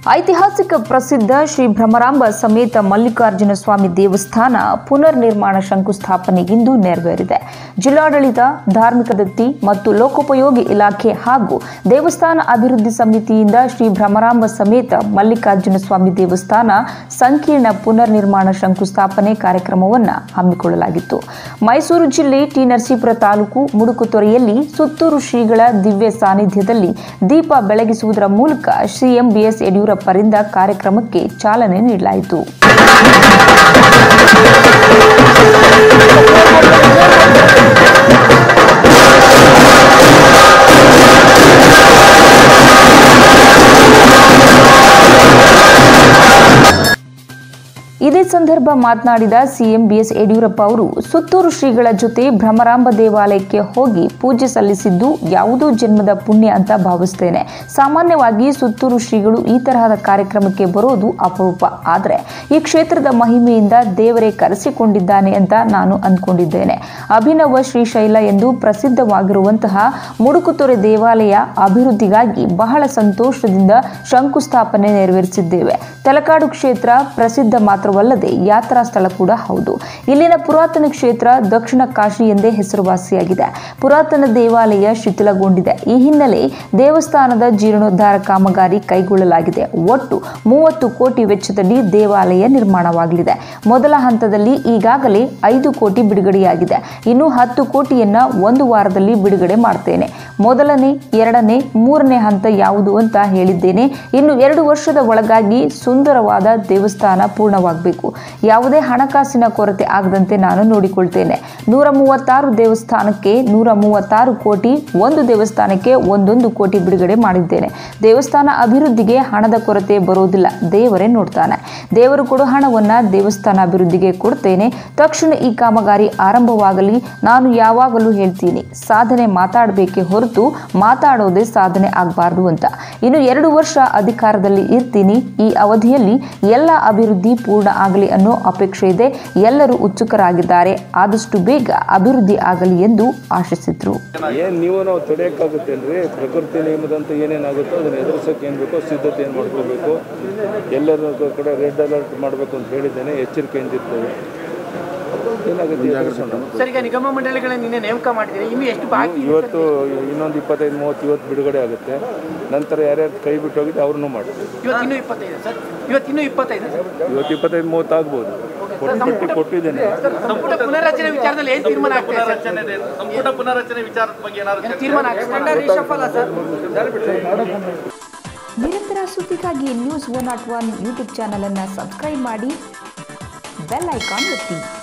ಐತಿಹಾಸಿಕ ಪ್ರಸಿದ್ಧ ಶ್ರೀ ಭ್ರಮರಾಂಬ ಸಮೇತ ಮಲ್ಲಿಕಾರ್ಜುನ ಸ್ವಾಮಿ ದೇವಸ್ಥಾನ ಪುನರ್ ನಿರ್ಮಾಣ ಶಂಕುಸ್ಥಾಪನೆಗಿಂದು ನೆರವೇರಿದೆ ಜಿಲ್ಲಾಡಳಿತ ಧಾರ್ಮಿಕ ದತ್ತಿ ಮತ್ತು ಲೋಕೋಪಯೋಗಿ ಇಲಾಖೆ ಹಾಗೂ ದೇವಸ್ಥಾನ ಅಭಿವೃದ್ಧಿ ಸಮಿತಿಯಿಂದ ಶ್ರೀ ಭ್ರಮರಾಂಬ ಸಮೇತ ಮಲ್ಲಿಕಾರ್ಜುನ ಸ್ವಾಮಿ ದೇವಸ್ಥಾನ ಸಂಕೀರ್ಣ ಪುನರ್ ನಿರ್ಮಾಣ ಶಂಕುಸ್ಥಾಪನೆ ಕಾರ್ಯಕ್ರಮವನ್ನು ಹಮ್ಮಿಕೊಳ್ಳಲಾಗಿತ್ತು ಮೈಸೂರು ಜಿಲ್ಲೆ ಟಿ ನರಸೀಪುರ ತಾಲೂಕು ಮುಡುಕುತೊರೆಯಲ್ಲಿ ಸುತ್ತೂರು ಶ್ರೀಗಳ ದಿವ್ಯ ಸಾನ್ನಿಧ್ಯದಲ್ಲಿ ದೀಪ ಬೆಳಗಿಸುವುದರ ಮೂಲಕ ಸಿಎಂ ಬಿಎಸ್ ಯಡಿಯೂರಪ್ಪರಿಂದ ಕಾರ್ಯಕ್ರಮಕ್ಕೆ ಚಾಲನೆ ನೀಡಲಾಯಿತು ಇದೇ ಸಂದರ್ಭ ಮಾತನಾಡಿದ ಸಿಎಂ ಬಿಎಸ್ ಯಡಿಯೂರಪ್ಪ ಅವರು ಸುತ್ತೂರು ಶ್ರೀಗಳ ಜೊತೆ ಭ್ರಮರಾಂಬ ದೇವಾಲಯಕ್ಕೆ ಹೋಗಿ ಪೂಜೆ ಸಲ್ಲಿಸಿದ್ದು ಯಾವುದೋ ಜನ್ಮದ ಪುಣ್ಯ ಅಂತ ಭಾವಿಸ್ತೇನೆ ಸಾಮಾನ್ಯವಾಗಿ ಸುತ್ತೂರು ಶ್ರೀಗಳು ಈ ತರಹದ ಕಾರ್ಯಕ್ರಮಕ್ಕೆ ಬರೋದು ಅಪರೂಪ ಆದರೆ ಈ ಕ್ಷೇತ್ರದ ಮಹಿಮೆಯಿಂದ ದೇವರೇ ಕರೆಸಿಕೊಂಡಿದ್ದಾನೆ ಅಂತ ನಾನು ಅಂದ್ಕೊಂಡಿದ್ದೇನೆ ಅಭಿನವ ಶ್ರೀಶೈಲ ಎಂದು ಪ್ರಸಿದ್ಧವಾಗಿರುವಂತಹ ಮುಡುಕುತೊರೆ ದೇವಾಲಯ ಅಭಿವೃದ್ಧಿಗಾಗಿ ಬಹಳ ಸಂತೋಷದಿಂದ ಶಂಕುಸ್ಥಾಪನೆ ನೆರವೇರಿಸಿದ್ದೇವೆ ತಲಕಾಡು ಕ್ಷೇತ್ರ ಪ್ರಸಿದ್ಧ ಮಾತ್ರವಲ್ಲದೆ ಯಾತ್ರಾ ಸ್ಥಳ ಕೂಡ ಹೌದು ಇಲ್ಲಿನ ಪುರಾತನ ಕ್ಷೇತ್ರ ದಕ್ಷಿಣ ಕಾಶಿ ಎಂದೇ ಹೆಸರುವಾಸಿಯಾಗಿದೆ ಪುರಾತನ ದೇವಾಲಯ ಶಿಥಿಲಗೊಂಡಿದೆ ಈ ಹಿನ್ನೆಲೆ ದೇವಸ್ಥಾನದ ಜೀರ್ಣೋದ್ಧಾರ ಕಾಮಗಾರಿ ಕೈಗೊಳ್ಳಲಾಗಿದೆ ಒಟ್ಟು ಮೂವತ್ತು ಕೋಟಿ ವೆಚ್ಚದಲ್ಲಿ ದೇವಾಲಯ ನಿರ್ಮಾಣವಾಗಲಿದೆ ಮೊದಲ ಹಂತದಲ್ಲಿ ಈಗಾಗಲೇ ಐದು ಕೋಟಿ ಬಿಡುಗಡೆಯಾಗಿದೆ ಇನ್ನು ಹತ್ತು ಕೋಟಿಯನ್ನ ಒಂದು ವಾರದಲ್ಲಿ ಬಿಡುಗಡೆ ಮಾಡ್ತೇನೆ ಮೊದಲನೇ ಎರಡನೇ ಮೂರನೇ ಹಂತ ಯಾವುದು ಅಂತ ಹೇಳಿದ್ದೇನೆ ಇನ್ನು ಎರಡು ವರ್ಷದ ಒಳಗಾಗಿ ಸುಂದರವಾದ ದೇವಸ್ಥಾನ ಪೂರ್ಣವಾಗಬೇಕು ಯಾವುದೇ ಹಣಕಾಸಿನ ಕೊರತೆ ಆಗದಂತೆ ನಾನು ನೋಡಿಕೊಳ್ತೇನೆ ನೂರ ಮೂವತ್ತಾರು ದೇವಸ್ಥಾನಕ್ಕೆ ನೂರ ಮೂವತ್ತಾರು ಕೋಟಿ ಒಂದು ದೇವಸ್ಥಾನಕ್ಕೆ ಒಂದೊಂದು ಕೋಟಿ ಬಿಡುಗಡೆ ಮಾಡಿದ್ದೇನೆ ದೇವಸ್ಥಾನ ಅಭಿವೃದ್ಧಿಗೆ ಹಣದ ಕೊರತೆ ಬರೋದಿಲ್ಲ ದೇವರೇ ನೋಡ್ತಾನೆ ದೇವರು ಕೊಡೋ ಹಣವನ್ನು ದೇವಸ್ಥಾನ ಅಭಿವೃದ್ಧಿಗೆ ಕೊಡ್ತೇನೆ ತಕ್ಷಣ ಈ ಕಾಮಗಾರಿ ಆರಂಭವಾಗಲಿ ನಾನು ಯಾವಾಗಲೂ ಹೇಳ್ತೀನಿ ಸಾಧನೆ ಮಾತಾಡಬೇಕೇ ಹೊರತು ಮಾತಾಡೋದೇ ಸಾಧನೆ ಆಗಬಾರ್ದು ಅಂತ ಇನ್ನು ಎರಡು ವರ್ಷ ಅಧಿಕಾರದಲ್ಲಿ ಇರ್ತೀನಿ ಈ ಅವಧಿಯಲ್ಲಿ ಎಲ್ಲ ಅಭಿವೃದ್ಧಿ ಪೂರ್ಣ ಆಗಲಿ ಅನ್ನೋ ಅಪೇಕ್ಷೆ ಇದೆ ಎಲ್ಲರೂ ಉತ್ಸುಕರಾಗಿದ್ದಾರೆ ಆದಷ್ಟು ಬೇಗ ಅಭಿವೃದ್ಧಿ ಆಗಲಿ ಎಂದು ಆಶಿಸಿದ್ರು ಏನು ನೀವು ನಾವು ತಡೆಯೋಕ್ಕಾಗುತ್ತೇನ್ರಿ ಪ್ರಕೃತಿ ನಿಯಮದಂತ ಏನೇನಾಗುತ್ತೋ ಅದನ್ನ ಎದುರಿಸೋಕೆ ಏನು ಬೇಕೋ ಸಿದ್ಧತೆ ಏನು ಮಾಡ್ಕೋಬೇಕು ಎಲ್ಲರ ಕಡೆ ರೆಡ್ ಅಲರ್ಟ್ ಮಾಡಬೇಕು ಅಂತ ಹೇಳಿದ್ದೇನೆ ಎಚ್ಚರಿಕೆಯಿಂದ ಇರ್ತೇವೆ ಏನಾಗುತ್ತೆ ಎದುರಿಸೋಣ ಸರ್ ಈಗ ನಿಗಮ ಮಂಡಳಿಗಳನ್ನ ನಿನ್ನೆ ನೇಮಕ ಮಾಡಿದ್ದೀರಿ ಇನ್ನು ಎಷ್ಟು ಬಾಕಿ ಇದೆ ಇವತ್ತು ಇನ್ನೊಂದು ಇಪ್ಪತ್ತೈದು ಮೂವತ್ತು ಇವತ್ತು ಬಿಡುಗಡೆ ಆಗುತ್ತೆ ನಂತರ ಯಾರ್ಯಾರು ಕೈ ಬಿಟ್ಟು ಹೋಗಿದ್ದು ಅವ್ರನ್ನೂ ಮಾಡ್ತೀವಿ ಇವತ್ತು ಇನ್ನೂ ಇಪ್ಪತ್ತೈದು ಸರ್ ಇವತ್ತು ಇನ್ನೂ ಇಪ್ಪತ್ತೈದು ಇವತ್ತು ಇಪ್ಪತ್ತೈದು ಮೂವತ್ತು ಆಗ್ಬೋದು ಕೊಟ್ಟು ಪಟ್ಟಿ ಕೊಟ್ಟಿದ್ದೇನೆ ಸರ್ ಸಂಪುಟ ಪುನರ್ರಚನೆ ವಿಚಾರದಲ್ಲಿ ಏನು ತೀರ್ಮಾನ ಆಗ್ತದೆ ಸರ್ ಸಂಪುಟ ಪುನರಚನೆ ವಿಚಾರದ ಬಗ್ಗೆ ಏನಾದ್ರು ಏನು ತೀರ್ಮಾನ ಆಗ್ತದೆ ರಿಷಫಲ ಸರ್ ನಿರಂತರ ಸುದ್ದಿಗಾಗಿ news one not one YouTube channel ಅನ್ನು ಸಬ್ಸ್ಕ್ರೈಬ್ ಮಾಡಿ ಬೆಲ್ ಐಕಾನ್ ಒತ್ತಿ